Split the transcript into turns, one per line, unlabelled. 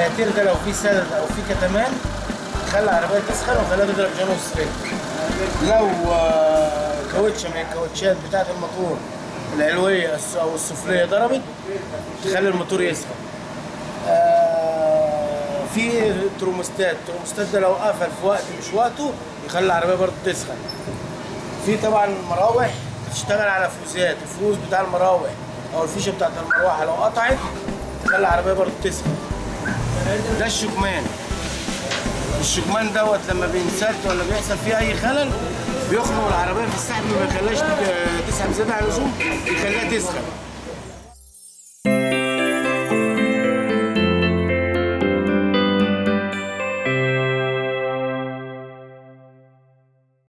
الرادياتير ده لو فيه سدد او فيه كتمان خلي العربيه تسخن وخليها تضرب جنوب ستريت لو آه، كاوتشه من الكاوتشات بتاعت الموتور العلويه الس- او السفليه ضربت تخلي الموتور يسخن آه، في تروموستات التروموستات ده لو قفل في وقت مش وقته يخلي العربيه برضه تسخن في طبعا مراوح بتشتغل على فوزات الفوز بتاع المراوح او الفيشه بتاعت المروحه لو قطعت تخلي العربيه برضه تسخن ده الشكمان الشكمان دوت لما بينسد ولا بيحصل فيه اي خلل بيخنق العربيه في السحب ما يخليهاش تسحب زياده عن اللزوم يخليها تسخن